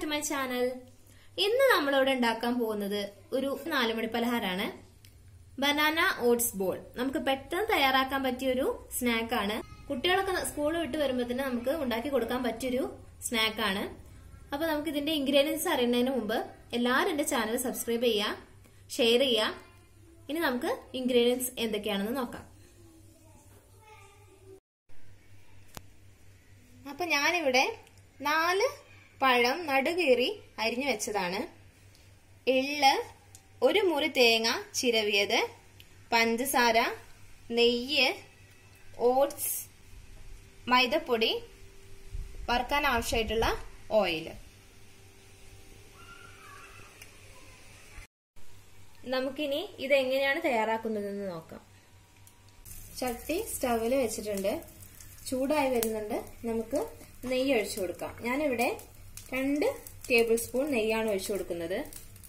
to my channel ഇന്ന് നമ്മളിവിടെ ഉണ്ടാക്കാൻ പോകുന്നത് ഒരു നാലുമണി പലഹാരമാണ് ബനാന ഓട്സ് ബോൾ നമുക്ക് പെട്ടെന്ന് തയ്യാറാക്കാൻ പറ്റിയ ഒരു സ്നാക്കാണ് കുട്ടികളൊക്കെ സ്കൂൾ വിട്ട് വരുമ്പോൾ തന്നെ നമുക്ക് ഉണ്ടാക്കി കൊടുക്കാൻ പറ്റിയൊരു സ്നാക്കാണ് അപ്പൊ നമുക്ക് ഇതിന്റെ ഇൻഗ്രീഡിയൻസ് അറിയുന്നതിന് മുമ്പ് എല്ലാവരും എന്റെ ചാനൽ സബ്സ്ക്രൈബ് ചെയ്യുക ഷെയർ ചെയ്യുക ഇനി നമുക്ക് ഇൻഗ്രീഡിയൻസ് എന്തൊക്കെയാണെന്ന് നോക്കാം അപ്പൊ ഞാനിവിടെ നാല് പഴം നടുകീറി അരിഞ്ഞു വെച്ചതാണ് എള്ള് ഒരു മുറി തേങ്ങ ചിരവിയത് പഞ്ചസാര നെയ്യ് ഓട്സ് മൈദപ്പൊടി വറുക്കാൻ ആവശ്യമായിട്ടുള്ള ഓയിൽ നമുക്കിനി ഇതെങ്ങനെയാണ് തയ്യാറാക്കുന്നതെന്ന് നോക്കാം ചട്ടി സ്റ്റവിൽ വെച്ചിട്ടുണ്ട് ചൂടായി വരുന്നുണ്ട് നമുക്ക് നെയ്യ് ഒഴിച്ചു കൊടുക്കാം ഞാനിവിടെ രണ്ട് ടേബിൾ സ്പൂൺ നെയ്യാണ് ഒഴിച്ചു കൊടുക്കുന്നത്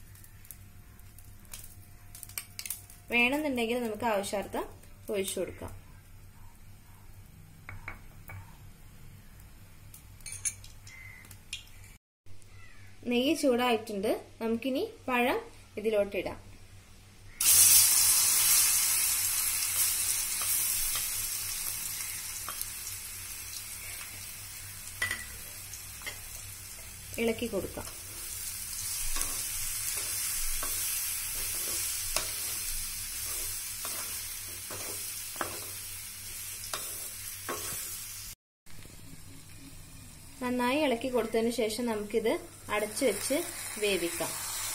വേണമെന്നുണ്ടെങ്കിൽ നമുക്ക് ആവശ്യാർത്ഥം ഒഴിച്ചു കൊടുക്കാം നെയ്യ് ചൂടായിട്ടുണ്ട് നമുക്കിനി പഴം ഇതിലോട്ടിടാം ഇളക്കി കൊടുക്കാം നന്നായി ഇളക്കി കൊടുത്തതിന് ശേഷം നമുക്കിത് അടച്ചു വെച്ച് വേവിക്കാം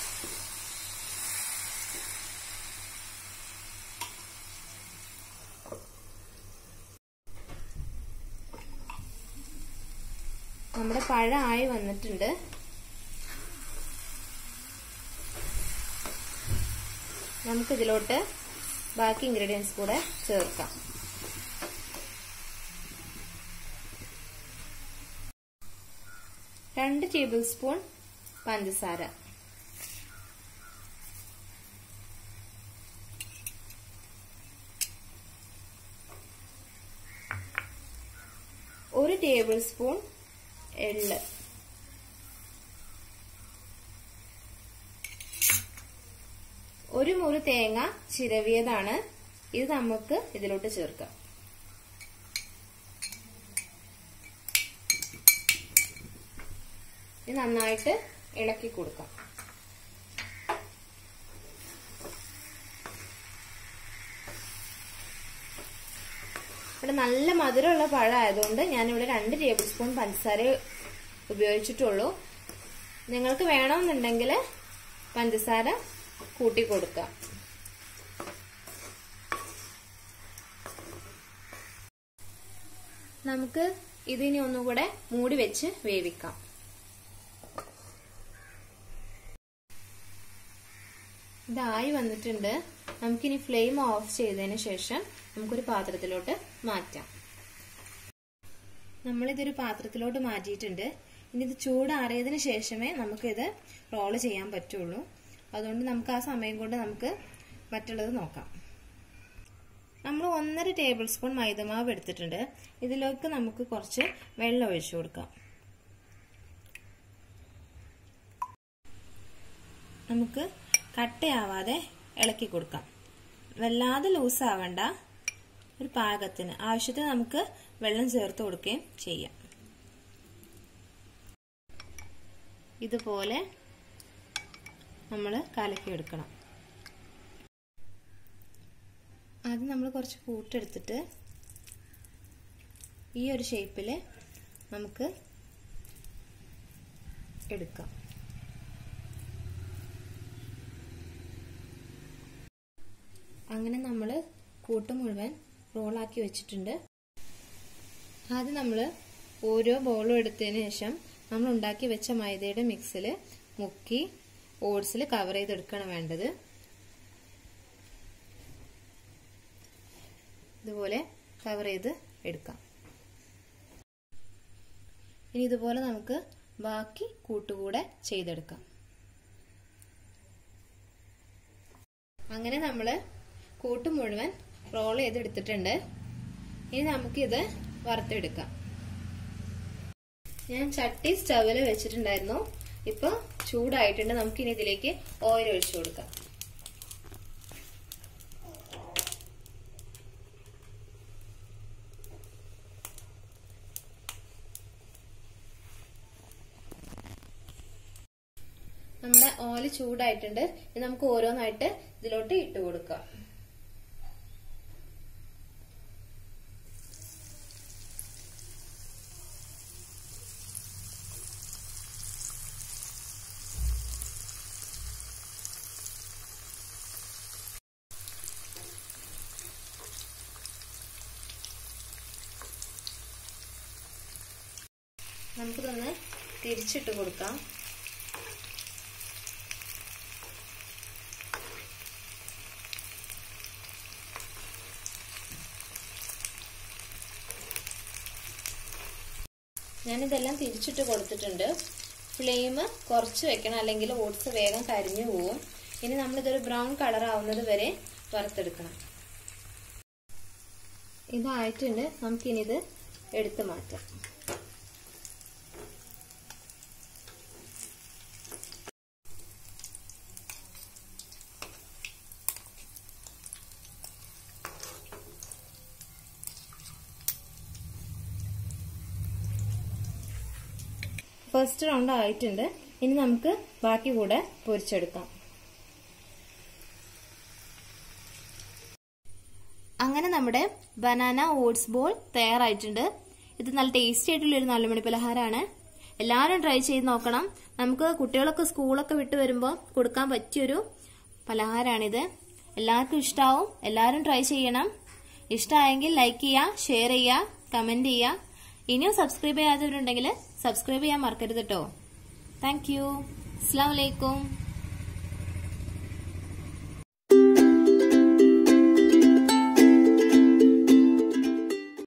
നമ്മുടെ പഴം ആയി വന്നിട്ടുണ്ട് നമുക്കിതിലോട്ട് ബാക്കി ഇൻഗ്രീഡിയൻസ് കൂടെ ചേർക്കാം രണ്ട് ടേബിൾ സ്പൂൺ പഞ്ചസാര ഒരു ടേബിൾ സ്പൂൺ എള്ള് ഒരു മുറി തേങ്ങ ചിരവിയതാണ് ഇത് നമുക്ക് ഇതിലോട്ട് ചേർക്കാം ഇത് നന്നായിട്ട് ഇളക്കി കൊടുക്കാം ഇവിടെ നല്ല മധുരമുള്ള പഴം ആയതുകൊണ്ട് ഞാനിവിടെ രണ്ട് ടേബിൾ സ്പൂൺ പഞ്ചസാര ഉപയോഗിച്ചിട്ടുള്ളൂ നിങ്ങൾക്ക് വേണമെന്നുണ്ടെങ്കിൽ പഞ്ചസാര കൂട്ടി കൊടുക്കാം നമുക്ക് ഇതിനി ഒന്നുകൂടെ മൂടി വെച്ച് വേവിക്കാം ഇതായി വന്നിട്ടുണ്ട് നമുക്കിനി ഫ്ലെയിം ഓഫ് ചെയ്തതിന് ശേഷം നമുക്കൊരു പാത്രത്തിലോട്ട് മാറ്റാം നമ്മളിതൊരു പാത്രത്തിലോട്ട് മാറ്റിയിട്ടുണ്ട് ഇനി ഇത് ചൂടാറിയതിന് ശേഷമേ നമുക്കിത് റോള് ചെയ്യാൻ പറ്റുള്ളൂ അതുകൊണ്ട് നമുക്ക് ആ സമയം കൊണ്ട് നമുക്ക് മറ്റുള്ളത് നോക്കാം നമ്മൾ ഒന്നര ടേബിൾ സ്പൂൺ മൈദമാവ് എടുത്തിട്ടുണ്ട് ഇതിലേക്ക് നമുക്ക് കുറച്ച് വെള്ളം ഒഴിച്ചു കൊടുക്കാം നമുക്ക് കട്ടയാവാതെ ഇളക്കി കൊടുക്കാം വല്ലാതെ ലൂസ് ആവണ്ട ഒരു പാകത്തിന് ആവശ്യത്തിന് നമുക്ക് വെള്ളം ചേർത്ത് കൊടുക്കുകയും ചെയ്യാം ഇതുപോലെ നമ്മൾ കലക്കിയെടുക്കണം ആദ്യം നമ്മൾ കുറച്ച് കൂട്ടെടുത്തിട്ട് ഈ ഒരു ഷേപ്പിൽ നമുക്ക് എടുക്കാം അങ്ങനെ നമ്മൾ കൂട്ട് മുഴുവൻ റോളാക്കി വെച്ചിട്ടുണ്ട് ആദ്യം നമ്മൾ ഓരോ ബോളും എടുത്തതിന് ശേഷം നമ്മൾ ഉണ്ടാക്കി വെച്ച മൈദയുടെ മിക്സിൽ മുക്കി ഓട്സിൽ കവർ ചെയ്തെടുക്കണം വേണ്ടത് ഇതുപോലെ കവർ ചെയ്ത് എടുക്കാം ഇനി ഇതുപോലെ നമുക്ക് ബാക്കി കൂട്ടുകൂടെ ചെയ്തെടുക്കാം അങ്ങനെ നമ്മൾ കൂട്ട് മുഴുവൻ റോൾ ചെയ്തെടുത്തിട്ടുണ്ട് ഇനി നമുക്കിത് വറുത്തെടുക്കാം ഞാൻ ചട്ടി സ്റ്റവിൽ വെച്ചിട്ടുണ്ടായിരുന്നു ഇപ്പൊ ചൂടായിട്ടുണ്ട് നമുക്കിനി ഇതിലേക്ക് ഓയിൽ ഒഴിച്ചു കൊടുക്കാം നമ്മുടെ ഓയിൽ ചൂടായിട്ടുണ്ട് ഇനി നമുക്ക് ഓരോന്നായിട്ട് ഇതിലോട്ട് ഇട്ട് കൊടുക്കാം നമുക്കിതൊന്ന് തിരിച്ചിട്ട് കൊടുക്കാം ഞാനിതെല്ലാം തിരിച്ചിട്ട് കൊടുത്തിട്ടുണ്ട് ഫ്ലെയിം കുറച്ച് വെക്കണം അല്ലെങ്കിൽ ഓട്സ് വേഗം കരിഞ്ഞു പോവും ഇനി നമ്മളിതൊരു ബ്രൗൺ കളർ ആവുന്നത് വരെ വറുത്തെടുക്കണം ഇതായിട്ടുണ്ട് നമുക്കിനി ഇത് എടുത്തു മാറ്റാം ഫസ്റ്റ് റൗണ്ട് ആയിട്ടുണ്ട് ഇനി നമുക്ക് ബാക്കി കൂടെ പൊരിച്ചെടുക്കാം അങ്ങനെ നമ്മുടെ ബനാന ഓട്സ് ബോൾ തയ്യാറായിട്ടുണ്ട് ഇത് നല്ല ടേസ്റ്റി ആയിട്ടുള്ള ഒരു നാലുമണി പലഹാരമാണ് എല്ലാവരും ട്രൈ ചെയ്ത് നോക്കണം നമുക്ക് കുട്ടികളൊക്കെ സ്കൂളൊക്കെ വിട്ട് വരുമ്പോൾ കൊടുക്കാൻ പറ്റിയൊരു പലഹാരമാണിത് എല്ലാവർക്കും ഇഷ്ടാവും എല്ലാവരും ട്രൈ ചെയ്യണം ഇഷ്ടമായെങ്കിൽ ലൈക്ക് ചെയ്യുക ഷെയർ ചെയ്യുക കമന്റ് ചെയ്യുക ഇനിയും സബ്സ്ക്രൈബ് ചെയ്യാത്തവരുണ്ടെങ്കിൽ സബ്സ്ക്രൈബ് ചെയ്യാൻ മറക്കരുത് കേട്ടോ താങ്ക് യു അസ്സാം വലൈക്കും